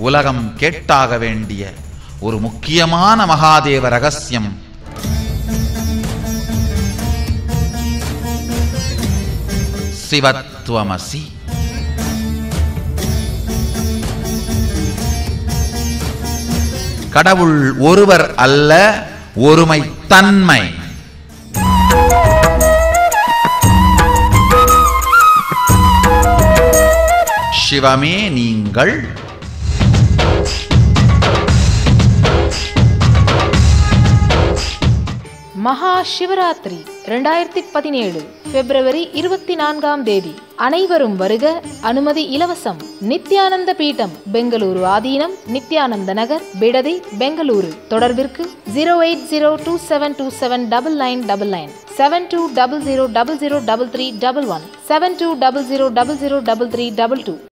உலகம் கேட்டாக வேண்டிய ஒரு முக்கியமான மகாதேவ ரகசியம் சிவத்துவமசி கடவுள் ஒருவர் அல்ல ஒருமை தன்மை சிவமே நீங்கள் மகா சிவராத்திரி இரண்டாயிரத்தி பதினேழு பிப்ரவரி இருபத்தி நான்காம் தேதி அனைவரும் வருக அனுமதி இலவசம் நித்யானந்த பீட்டம் பெங்களூரு ஆதீனம் நித்யானந்த நகர் பிடதி பெங்களூரு தொடர்பிற்கு zero eight zero two seven two seven double nine double nine seven two double zero double zero double three double one seven two double zero double zero double three double two